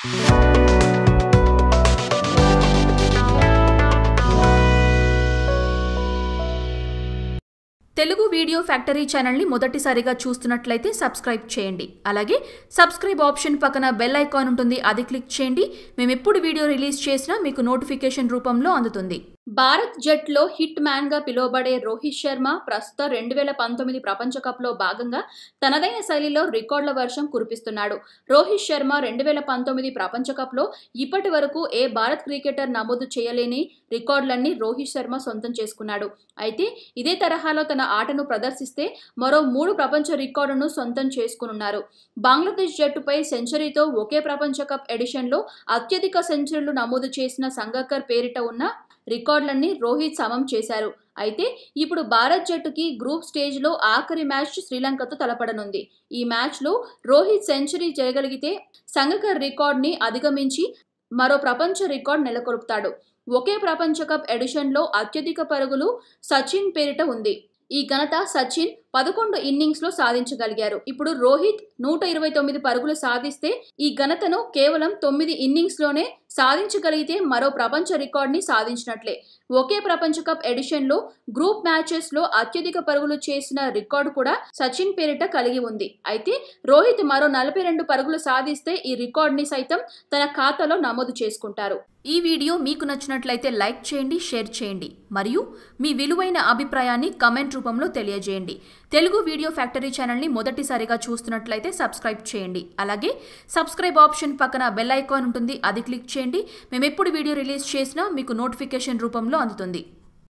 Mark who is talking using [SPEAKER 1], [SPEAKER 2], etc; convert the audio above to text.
[SPEAKER 1] Telugu video factory ఛానల్ని మొదటిసారిగా చూస్తున్నట్లయితే సబ్స్క్రైబ్ చేయండి అలాగే సబ్స్క్రైబ్ ఆప్షన్ పక్కన బెల్ ఐకాన్ ఉంటుంది అది క్లిక్ చేయండి మేము ఎప్పుడు వీడియో రిలీజ్ చేసినా మీకు నోటిఫికేషన్ రూపంలో అందుతుంది భారత్ జట్లో హిట్ మ్యాన్ గా పిలువబడే రోహిత్ శర్మ ప్రస్తుతం రెండు వేల పంతొమ్మిది ప్రపంచ కప్లో భాగంగా తనదైన శైలిలో రికార్డుల వర్షం కురిపిస్తున్నాడు రోహిత్ శర్మ రెండు వేల పంతొమ్మిది ప్రపంచ కప్లో ఇప్పటి వరకు ఏ భారత్ క్రికెటర్ నమోదు చేయలేని రికార్డులన్నీ రోహిత్ శర్మ సొంతం చేసుకున్నాడు అయితే ఇదే తరహాలో తన ఆటను ప్రదర్శిస్తే మరో మూడు ప్రపంచ రికార్డును సొంతం చేసుకున్నారు బంగ్లాదేశ్ జట్టుపై సెంచరీతో ఒకే ప్రపంచ కప్ ఎడిషన్లో అత్యధిక సెంచరీలు నమోదు చేసిన సంగక్కర్ పేరిట ఉన్న రికార్డులన్నీ రోహిత్ సమం చేశారు అయితే ఇప్పుడు భారత్ జట్టుకి గ్రూప్ స్టేజ్లో ఆఖరి మ్యాచ్ శ్రీలంకతో తలపడనుంది ఈ మ్యాచ్లో రోహిత్ సెంచరీ చేయగలిగితే సంగకర్ రికార్డ్ని అధిగమించి మరో ప్రపంచ రికార్డ్ నెలకొల్పుతాడు ఒకే ప్రపంచ కప్ ఎడిషన్లో అత్యధిక పరుగులు సచిన్ పేరిట ఉంది ఈ ఘనత సచిన్ పదకొండు ఇన్నింగ్స్లో సాధించగలిగారు ఇప్పుడు రోహిత్ నూట ఇరవై తొమ్మిది పరుగులు సాధిస్తే ఈ ఘనతను కేవలం తొమ్మిది ఇన్నింగ్స్లోనే సాధించగలిగితే మరో ప్రపంచ రికార్డ్ని సాధించినట్లే ఒకే ప్రపంచ కప్ ఎడిషన్లో గ్రూప్ మ్యాచెస్లో అత్యధిక పరుగులు చేసిన రికార్డు కూడా సచిన్ పేరిట కలిగి ఉంది అయితే రోహిత్ మరో నలభై రెండు పరుగులు సాధిస్తే ఈ రికార్డ్ని సైతం తన ఖాతాలో నమోదు చేసుకుంటారు ఈ వీడియో మీకు నచ్చినట్లయితే లైక్ చేయండి షేర్ చేయండి మరియు మీ విలువైన అభిప్రాయాన్ని కమెంట్ రూపంలో తెలియజేయండి తెలుగు వీడియో ఫ్యాక్టరీ ఛానల్ని మొదటిసారిగా చూస్తున్నట్లయితే సబ్స్క్రైబ్ చేయండి అలాగే సబ్స్క్రైబ్ ఆప్షన్ పక్కన బెల్ ఐకాన్ ఉంటుంది అది క్లిక్ చేయండి మేము ఎప్పుడు వీడియో రిలీజ్ చేసినా మీకు నోటిఫికేషన్ రూపంలో అందుతుంది